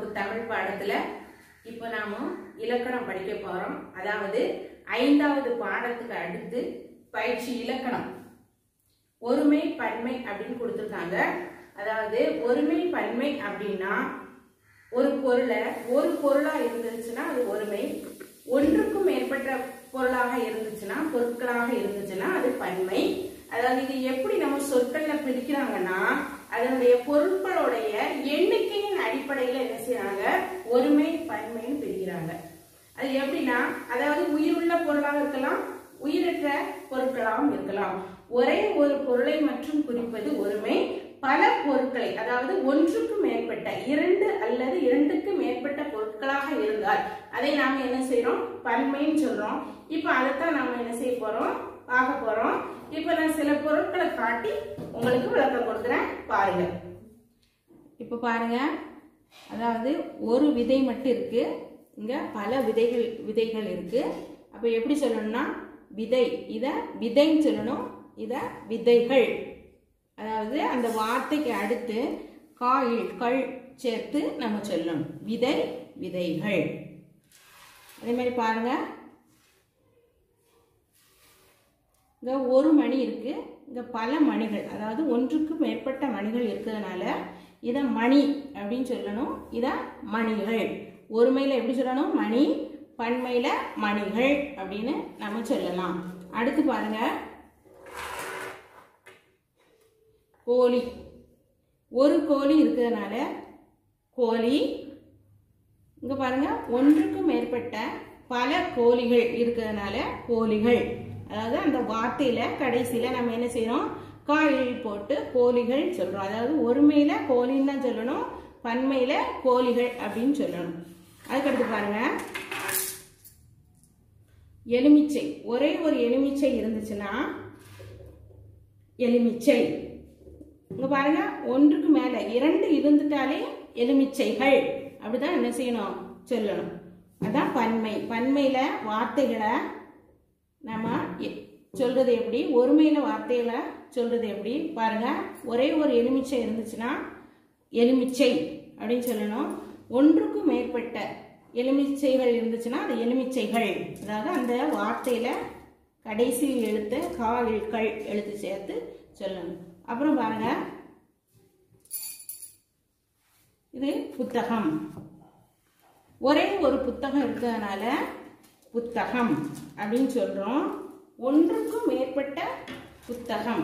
தமிழ் பாடத்துல இப்போ நாம இலக்கணம் படிக்க போறோம் அதாவது ஐந்தாவது பாடத்துக்கு அடுத்து பயிற்சி இலக்கணம் ஒருமை பன்மை அப்படின்னு கொடுத்துருக்காங்க அதாவது ஒருமை பன்மை அப்படின்னா ஒரு பொருளை ஒரு பொருளா இருந்துச்சுன்னா அது ஒருமை ஒன்றுக்கும் மேற்பட்ட பொருளாக இருந்துச்சுன்னா பொருட்களாக இருந்துச்சுன்னா அது பன்மை அதாவது இது எப்படி நம்ம சொற்கள்ல பிரிக்கிறாங்கன்னா அதனுடைய பொருட்களுடைய எண்ணிக்கையின் அடிப்படையில் என்ன செய்யறாங்க ஒருமை பன்மைன்னு பிரிக்கிறாங்க அது எப்படின்னா அதாவது உயிருள்ள பொருளாக இருக்கலாம் உயிரற்ற பொருட்களாகவும் இருக்கலாம் ஒரே ஒரு பொருளை மற்றும் குறிப்பது ஒருமை பல பொருட்களை அதாவது ஒன்றுக்கு மேற்பட்ட இரண்டு அல்லது இரண்டுக்கு மேற்பட்ட பொருட்களாக இருந்தால் அதை நாம என்ன செய்யறோம் பன்மைன்னு சொல்றோம் இப்போ அதைத்தான் நாம என்ன செய்ய போறோம் பார்க்க போறோம் இப்போ நான் சில பொருட்களை காட்டி உங்களுக்கு விளக்கம் கொடுக்குறேன் பாருங்க இப்போ பாருங்க அதாவது ஒரு விதை மட்டும் இருக்கு இங்க பல விதைகள் விதைகள் இருக்கு அப்போ எப்படி சொல்லணும்னா விதை இதை விதைன்னு சொல்லணும் இதை விதைகள் அதாவது அந்த வார்த்தைக்கு அடுத்து காயில் கள் சேர்த்து நம்ம சொல்லணும் விதை விதைகள் அதே மாதிரி பாருங்க இங்க ஒரு மணி இருக்கு இங்க பல மணிகள் அதாவது ஒன்றுக்கு மேற்பட்ட மணிகள் இருக்கிறதுனால இதை மணி அப்படின்னு சொல்லணும் இதை மணிகள் ஒருமையில் எப்படி சொல்லணும் மணி பன்மையில மணிகள் அப்படின்னு நம்ம சொல்லலாம் அடுத்து பாருங்க கோழி ஒரு கோழி இருக்கிறதுனால கோழி இங்க பாருங்க ஒன்றுக்கும் மேற்பட்ட பல கோழிகள் இருக்கிறதுனால கோழிகள் அதாவது அந்த வார்த்தையில கடைசியில நம்ம என்ன செய்யறோம் காயில் போட்டு கோழிகள் சொல்றோம் அதாவது ஒருமையில கோழின்னு தான் சொல்லணும் பன்மையில கோழிகள் அப்படின்னு சொல்லணும் அதுக்கடுத்து பாருங்க எலுமிச்சை ஒரே ஒரு எலுமிச்சை இருந்துச்சுன்னா எலுமிச்சை இங்க பாருங்க ஒன்றுக்கு மேல இரண்டு இருந்துட்டாலே எலுமிச்சைகள் அப்படிதான் என்ன செய்யணும் சொல்லணும் அதான் பன்மை பன்மையில வார்த்தைகளை நம்ம எ- சொல்றது எப்படி ஒருமையில வார்த்தைகளை சொல்றது எப்படி பாருங்க ஒரே ஒரு எலுமிச்சை இருந்துச்சுன்னா எலுமிச்சை அப்படின்னு சொல்லணும் ஒன்றுக்கும் மேற்பட்ட எலுமிச்சைகள் இருந்துச்சுன்னா அது எலுமிச்சைகள் அதாவது அந்த வார்த்தையில கடைசி எழுத்து கால் கள் எழுத்து சேர்த்து சொல்லணும் அப்புறம் பாருங்க இது புத்தகம் ஒரே ஒரு புத்தகம் இருக்கிறதுனால புத்தகம் அப்படின்னு சொல்றோம் ஒன்றுக்கும் மேற்பட்ட புத்தகம்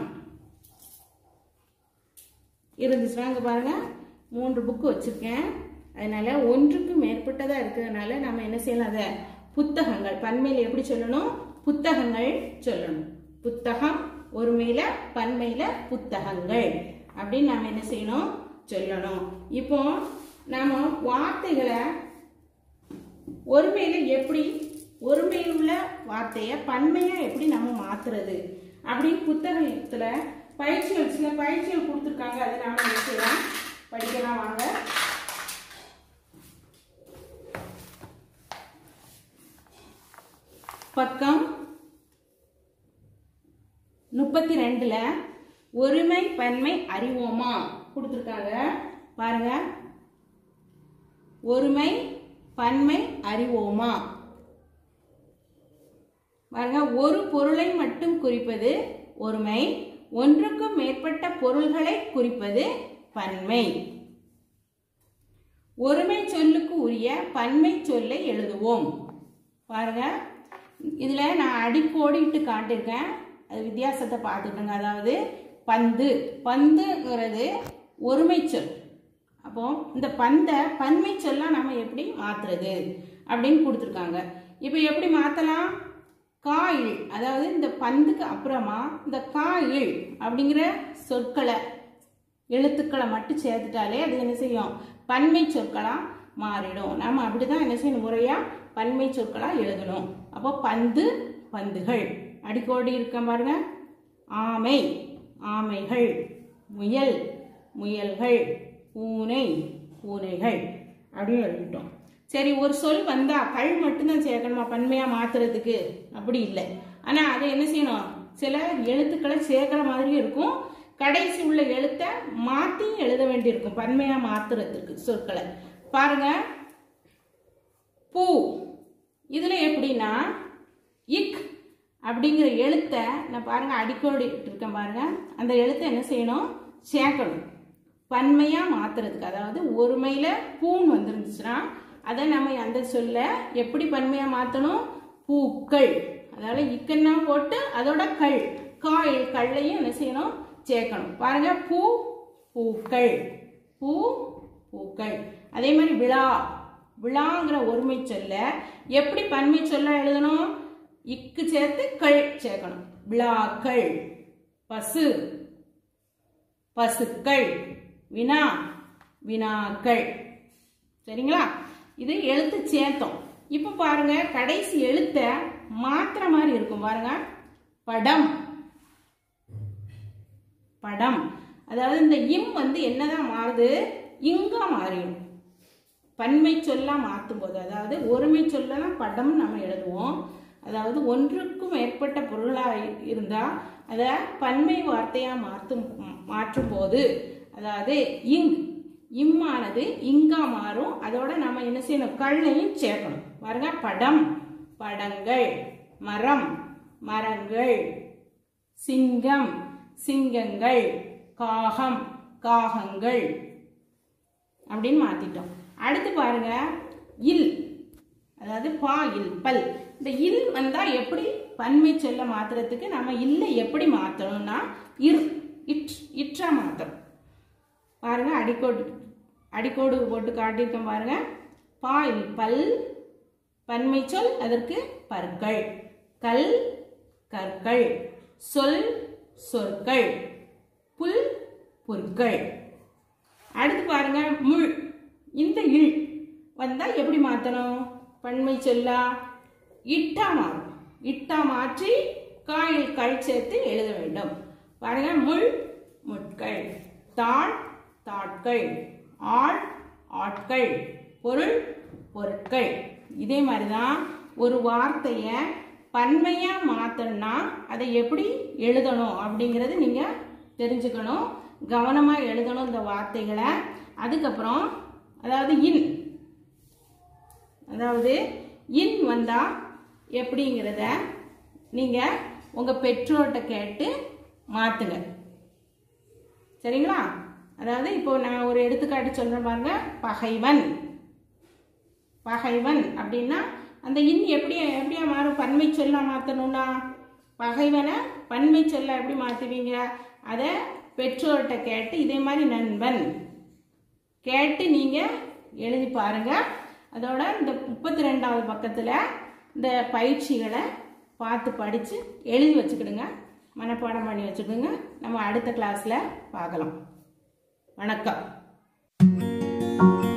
இருந்துச்சுன்னா இங்க பாருங்க மூன்று புக்கு வச்சிருக்கேன் அதனால ஒன்றுக்கு மேற்பட்டதா இருக்கிறதுனால நம்ம என்ன செய்யலாம் அதை புத்தகங்கள் பன்மையில எப்படி சொல்லணும் புத்தகங்கள் சொல்லணும் புத்தகம் ஒருமையில பன்மையில புத்தகங்கள் அப்படின்னு நாம என்ன செய்யணும் சொல்லணும் இப்போ நாம வார்த்தைகளை ஒருமையில எப்படி ஒருமையில் உள்ள வார்த்தையை பன்மையா எப்படி நம்ம மாத்துறது அப்படின்னு புத்தகத்துல பயிற்சிகள் சில பயிற்சிகள் கொடுத்துருக்காங்க அதை நாம என்ன செய்யலாம் படிக்கலாம் வாங்க பக்கம் முப்பத்தி ரெண்டுல ஒருமை பன்மை அறிவோமா கொடுத்துருக்காங்க பாருங்க ஒருமை பன்மை அறிவோமா பாருங்க ஒரு பொருளை மட்டும் குறிப்பது ஒருமை ஒன்றுக்கும் மேற்பட்ட பொருள்களை குறிப்பது பன்மை ஒருமை சொல்லுக்கு உரிய பன்மை சொல்லை எழுதுவோம் பாருங்க இதுல நான் அடிக்கோடிட்டு காட்டியிருக்கேன் அது வித்தியாசத்தை பார்த்துக்கோங்க அதாவது பந்து பந்துங்கிறது ஒருமை சொல் அப்போ இந்த பந்தை பன்மை சொல்லா நம்ம எப்படி மாத்துறது அப்படின்னு கொடுத்துருக்காங்க இப்போ எப்படி மாத்தலாம் காயில் அதாவது இந்த பந்துக்கு அப்புறமா இந்த காயில் அப்படிங்கிற சொற்களை எழுத்துக்களை மட்டும் சேர்த்துட்டாலே அது என்ன செய்யும் பன்மை சொற்களா மாறிடும் நாம அப்படிதான் என்ன செய்யணும் முறையா பன்மை சொற்களா எழுதணும் அப்போ பந்து பந்துகள் அடிக்கோடி இருக்க பாருங்க ஆமை ஆமைகள் முயல் முயல்கள் பூனை பூனைகள் அப்படின்னு எழுதிட்டோம் சரி ஒரு சொல் வந்தா கள் மட்டும்தான் சேர்க்கணுமா பன்மையா மாத்துறதுக்கு அப்படி இல்லை ஆனா அதை என்ன செய்யணும் சில எழுத்துக்களை சேர்க்கிற மாதிரி இருக்கும் கடைசி உள்ள எழுத்தை மாத்தி எழுத வேண்டியிருக்கும் பன்மையா மாத்துறதுக்கு சொற்களை பாருங்க பூ இதில் எப்படின்னா இக் அப்படிங்கிற எழுத்தை நான் பாருங்க அடிக்கோடி இருக்கேன் பாருங்க அந்த எழுத்தை என்ன செய்யணும் சேர்க்கணும் பன்மையாக மாற்றுறதுக்கு அதாவது ஒருமையில் பூன் வந்துருந்துச்சுன்னா அதை நம்ம அந்த சொல்ல எப்படி பன்மையாக மாற்றணும் பூக்கள் அதாவது இக்கன்னா போட்டு அதோட கள் காய் கல்லையும் என்ன செய்யணும் சேர்க்கணும் பாருங்க பூ பூக்கள் பூ பூக்கள் அதே மாதிரி விழா விழாங்கிற ஒருமை சொல்ல எப்படி பன்மை சொல்ல எழுதணும் இக்கு சேர்த்து கள் சேர்க்கணும் விழாக்கள் பசு பசுக்கள் வினா வினாக்கள் சரிங்களா இது எழுத்து சேர்த்தோம் இப்போ பாருங்க கடைசி எழுத்த மாத்திர மாதிரி இருக்கும் பாருங்க படம் படம் அதாவது இந்த இம் வந்து என்னதான் மாறுது இங்கா மாறிடும் பன்மை சொல்லா மாற்றும் போது அதாவது ஒருமை சொல்லலாம் படம் நம்ம எழுதுவோம் அதாவது ஒன்றுக்கும் மேற்பட்ட பொருளாக இருந்தால் அதை பன்மை வார்த்தையாக மாற்றும் மாற்றும் போது அதாவது இங் இம்மானது இங்கா மாறும் அதோட நம்ம என்ன செய்யணும் கல்லையும் சேர்க்கணும் பாருங்க படம் படங்கள் மரம் மரங்கள் சிங்கம் சிங்கங்கள் காகம் காகங்கள் அப்படின்னு மாத்திட்டோம் அடுத்து பாருங்க இல் அதாவது பா இல் பல் இந்த இல் வந்தா எப்படி பன்மை சொல்ல மாத்துறதுக்கு நம்ம இல்லை எப்படி மாத்தணும்னா இர் இட் இற்றா மாத்தணும் பாருங்க அடிக்கோடு அடிக்கோடு போட்டு காட்டியிருக்கேன் பாருங்க பா இல் பல் பன்மை சொல் அதற்கு பற்கள் கல் கற்கள் சொல் சொற்கள் புல் புற்கள் அடுத்து பாருங்க முள் இந்த இல் வந்தா எப்படி மாத்தணும் பன்மை சொல்லா இட்டா மாறும் இட்டா மாற்றி காயில் கள் சேர்த்து எழுத வேண்டும் பாருங்க முள் முட்கள் தாள் தாட்கள் ஆள் ஆட்கள் பொருள் பொருட்கள் இதே மாதிரி தான் ஒரு வார்த்தையை பன்மையாக மாற்றணும்னா அதை எப்படி எழுதணும் அப்படிங்கிறது நீங்கள் தெரிஞ்சுக்கணும் கவனமாக எழுதணும் இந்த வார்த்தைகளை அதுக்கப்புறம் அதாவது இன் அதாவது இன் வந்தால் எப்படிங்கிறத நீங்கள் உங்கள் பெற்றோர்கிட்ட கேட்டு மாற்றுங்க சரிங்களா அதாவது இப்போ நான் ஒரு எடுத்துக்காட்டு சொல்கிறேன் பாருங்க பகைவன் பகைவன் அப்படின்னா அந்த இன் எப்படி எப்படியா மாறும் பன்மை சொல்ல மாற்றணும்னா பகைவனை பன்மை சொல்ல எப்படி மாற்றுவீங்க அதை பெற்றோர்கிட்ட கேட்டு இதே மாதிரி நண்பன் கேட்டு நீங்கள் எழுதி பாருங்க அதோட இந்த முப்பத்தி ரெண்டாவது பக்கத்தில் இந்த பயிற்சிகளை பார்த்து படித்து எழுதி வச்சுக்கிடுங்க மனப்பாடம் பண்ணி வச்சுக்கோங்க நம்ம அடுத்த கிளாஸில் பார்க்கலாம் வணக்கம்